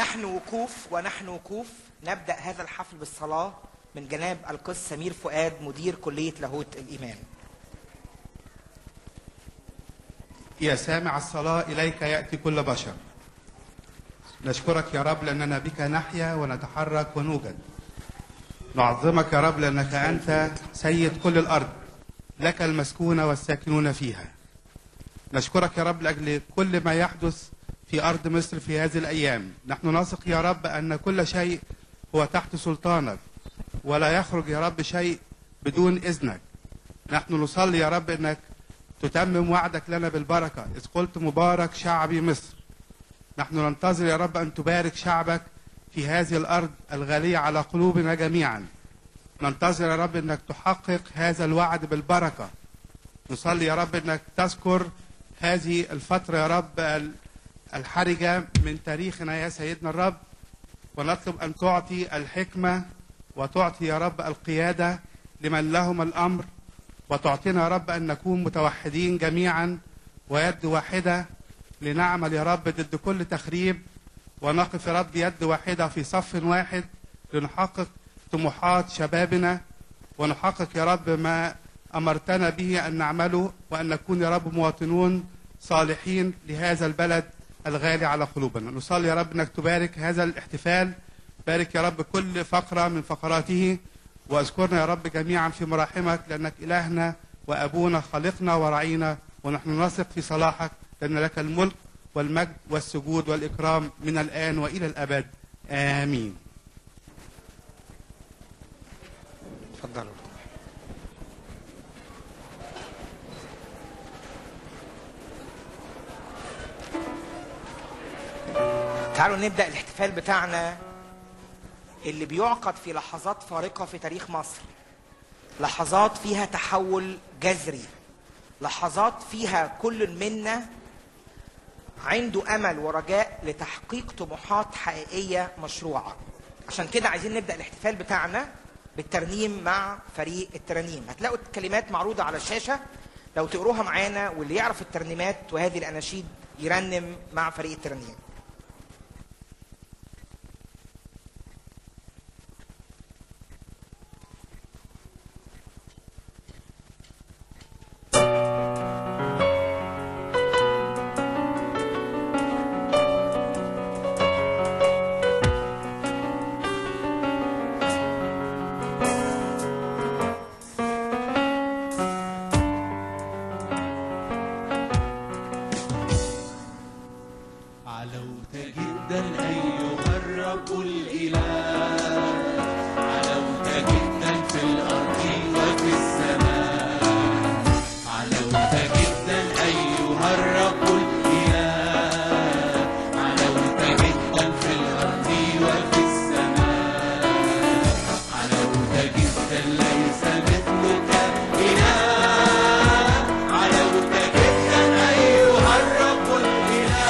ونحن وقوف ونحن وقوف نبدأ هذا الحفل بالصلاة من جناب القس سمير فؤاد مدير كلية لاهوت الإيمان يا سامع الصلاة إليك يأتي كل بشر نشكرك يا رب لأننا بك نحيا ونتحرك ونوجد نعظمك يا رب لأنك أنت سيد كل الأرض لك المسكونة والساكنون فيها نشكرك يا رب لأجل كل ما يحدث في أرض مصر في هذه الأيام نحن نثق يا رب أن كل شيء هو تحت سلطانك ولا يخرج يا رب شيء بدون إذنك نحن نصلي يا رب أنك تتمم وعدك لنا بالبركة إذ قلت مبارك شعبي مصر نحن ننتظر يا رب أن تبارك شعبك في هذه الأرض الغالية على قلوبنا جميعا ننتظر يا رب أنك تحقق هذا الوعد بالبركة نصلي يا رب أنك تذكر هذه الفترة يا رب ال- الحرجة من تاريخنا يا سيدنا الرب ونطلب أن تعطي الحكمة وتعطي يا رب القيادة لمن لهم الأمر وتعطينا يا رب أن نكون متوحدين جميعا ويد واحدة لنعمل يا رب ضد كل تخريب ونقف يا رب يد واحدة في صف واحد لنحقق طموحات شبابنا ونحقق يا رب ما أمرتنا به أن نعمله وأن نكون يا رب مواطنون صالحين لهذا البلد الغالي على قلوبنا نصلي يا رب أنك تبارك هذا الاحتفال بارك يا رب كل فقرة من فقراته واذكرنا يا رب جميعا في مراحمك لأنك إلهنا وأبونا خالقنا ورعينا ونحن نثق في صلاحك لأن لك الملك والمجد والسجود والإكرام من الآن وإلى الأبد آمين اتفضلوا تعالوا نبدأ الاحتفال بتاعنا اللي بيعقد في لحظات فارقة في تاريخ مصر لحظات فيها تحول جذري لحظات فيها كل منا عنده أمل ورجاء لتحقيق طموحات حقيقية مشروعة عشان كده عايزين نبدأ الاحتفال بتاعنا بالترنيم مع فريق الترانيم هتلاقوا الكلمات معروضة على الشاشة لو تقروها معانا واللي يعرف الترنيمات وهذه الأناشيد يرنم مع فريق الترنيم علوت جدا أيها الرب الإله علوت جدا في الأرض وفي السماء علوت جدا أيها الرب الإله علوت جدا في الأرض وفي السماء علوت جدا ليس مثلك إله علوت جدا أيها الرب الإله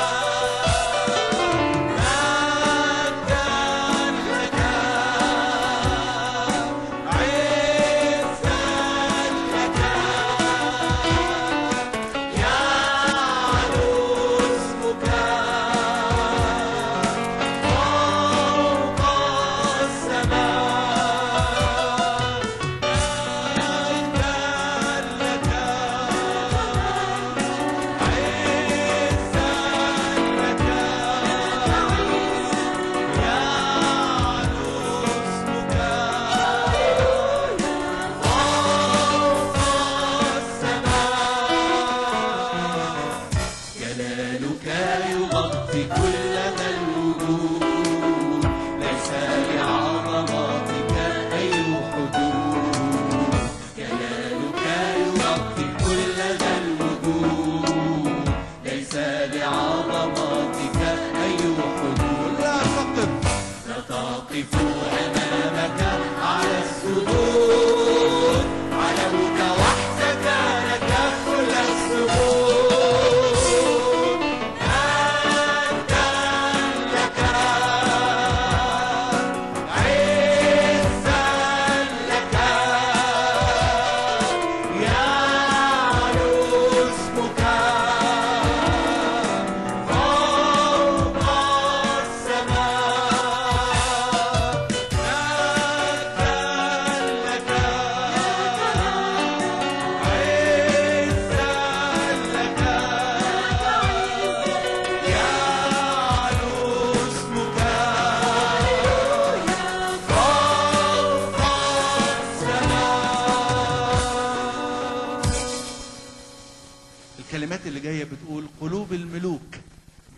جلالك يغطي كل ذا الوجود ليس لعظماتك أي حدود جلالك يغطي كل ذا الوجود ليس لعظماتك أي حدود لا تقف لا تقف أمامك على السجود علوك وحدك لك كل السجود أنت لك عزا لك يعلو اسمك فوق السماء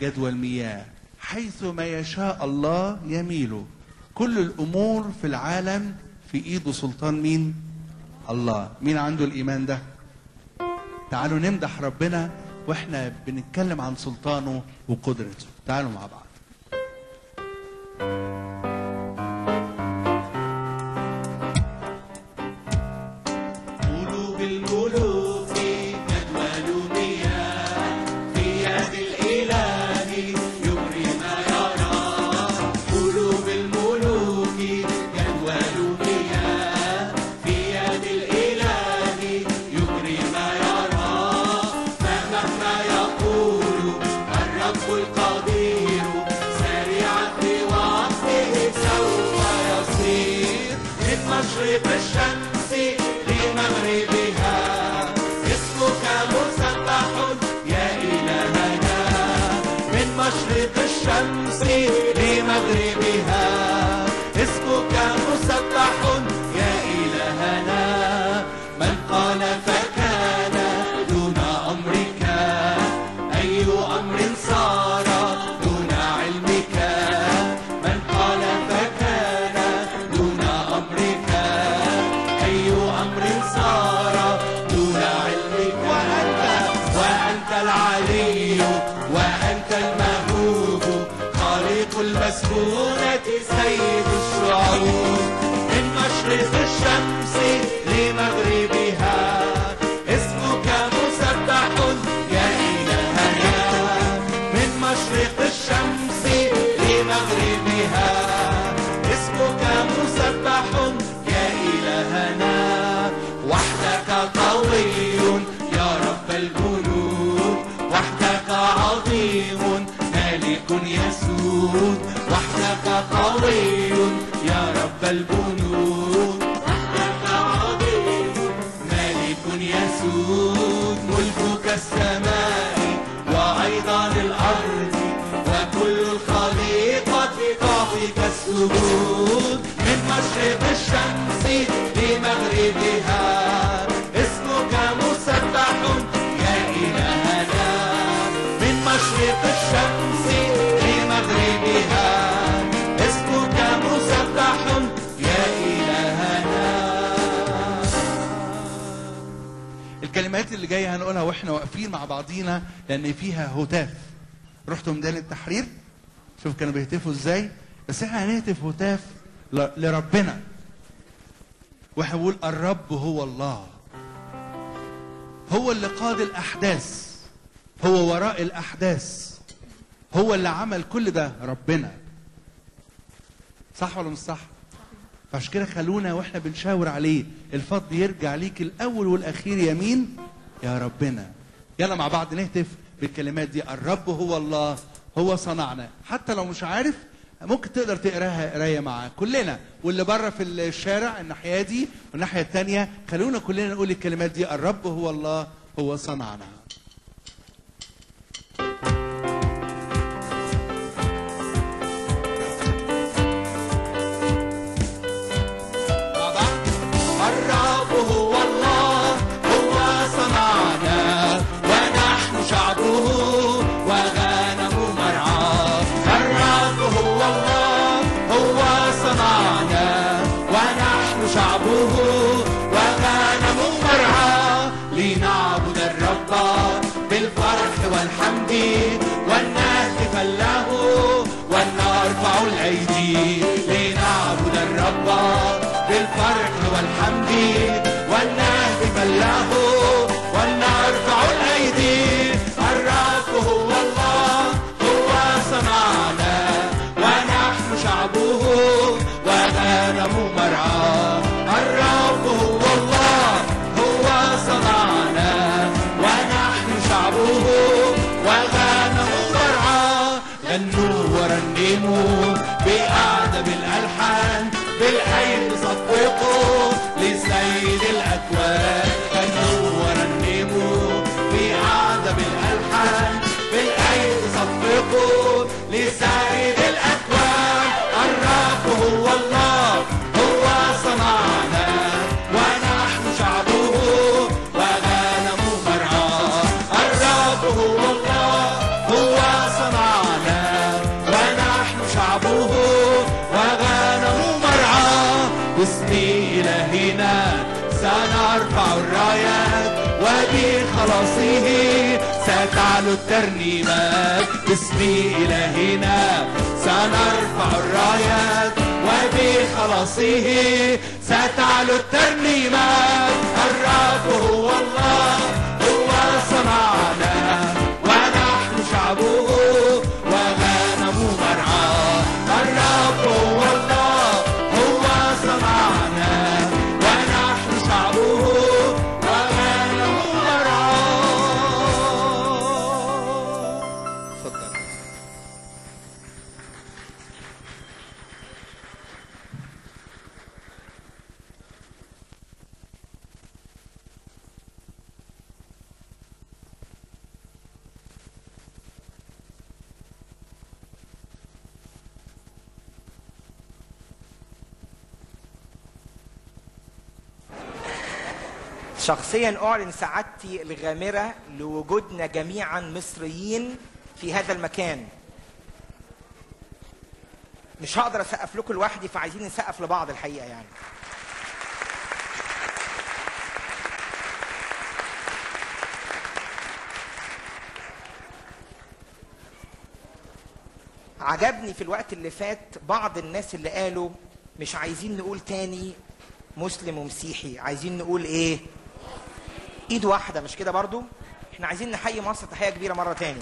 جدوى المياه حيث ما يشاء الله يميل كل الامور في العالم في ايده سلطان مين الله مين عنده الايمان ده تعالوا نمدح ربنا واحنا بنتكلم عن سلطانه وقدرته تعالوا مع بعض قلوب الملوك جدول مياه في يد الإله يجري ما يرى قلوب الملوك جدول مياه في يد الإله يجري ما يرى فمهما يقول الرب القدير سريعا في وقته سوف يصير من مشرق الشمس لمغربها اسمك مسبح يا إلهنا من مشرق الشمس لمغربها اسمك مسبح يا إلهنا من قال فكان دون أمرك أي أمر صار دون علمك من قال فكان دون أمرك أي أمر صار دون علمك وأنت وأنت العلي وأنت المهوب خالق المسكونة سيد الشعوب من مشرق الشمس لمغربها اسمك مسبح يا إلهنا من مشرق الشمس لمغربها اسمك مسبح يا إلهنا وحدك قوي يا رب الجنود وحدك عظيم مالك يسود وحدك قوي يا رب الجنود وحدك عظيم مالك يسود ملكك السماء وأيضا الأرض وكل الخليقة تعطيك السجود من مشرق الشمس لمغربها اسمك مسبح يا إلهنا من مشرق الشمس لمغربها اسمك مسبح يا إلهنا الكلمات اللي جايه هنقولها واحنا واقفين مع بعضينا لان فيها هتاف رحتوا ميدان التحرير شوف كانوا بيهتفوا ازاي بس احنا هنهتف هتاف ل- لربنا واحنا بنقول الرب هو الله هو اللي قاد الاحداث هو وراء الاحداث هو اللي عمل كل ده ربنا صح ولا مش صح فعشان كده خلونا واحنا بنشاور عليه الفضل يرجع ليك الاول والاخير يمين يا ربنا يلا مع بعض نهتف بالكلمات دي الرب هو الله هو صنعنا حتى لو مش عارف ممكن تقدر تقراها قرايه معاه كلنا واللي بره في الشارع الناحيه دي والناحيه الثانيه خلونا كلنا نقول الكلمات دي الرب هو الله هو صنعنا مع بعض. الرب هو الله هو صنعنا ونحن شعبه وغنم مرعاه الرب هو الله هو صنعنا ونحن شعبه وغنم مرعاه لنعبد الرب بالفرح والحمد ونهتف له ونرفع الايدي لنعبد الرب بالفرح والحمد ونهتف له ونرفع الايدي الرب هو الله هو صنعنا ونحن شعبه وغنم مرعاه الرب هو الله هو صنعنا ونحن شعبه وغنم مرعاه غنوا ورنموا بأعذب الألحان بالأيد صفقوا لسيد الأكوان غنوا ورنموا بأعذب الألحان بالأيد صفقوا لسيد الأكوان الرب هو الله هو صنعنا ونحن شعبه وغنم مرعاه الرب هو الله هو صنعنا باسم إلهنا سنرفع الرايات وبخلاصه ستعلو الترنيمات باسم إلهنا سنرفع الرايات وبخلاصه ستعلو الترنيمات الرب هو الله هو صنعنا ونحن شعبه وغنم مرعاه الرب هو الله هو صنعنا ونحن شعبه وغنم مرعاه اتفضل شخصيا اعلن سعادتي الغامره لوجودنا جميعا مصريين في هذا المكان مش هقدر اسقف لكم لوحدي فعايزين نسقف لبعض الحقيقه يعني عجبني في الوقت اللي فات بعض الناس اللي قالوا مش عايزين نقول تاني مسلم ومسيحي عايزين نقول ايه ايد واحده مش كده برضو احنا عايزين نحيي مصر تحيه كبيره مره تاني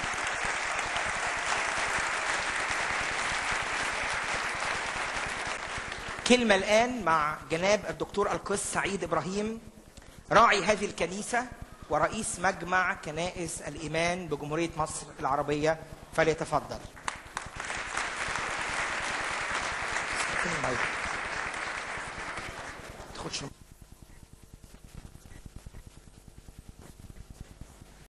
كلمه الان مع جناب الدكتور القس سعيد ابراهيم راعي هذه الكنيسه ورئيس مجمع كنائس الايمان بجمهوريه مصر العربيه فليتفضل تاخدش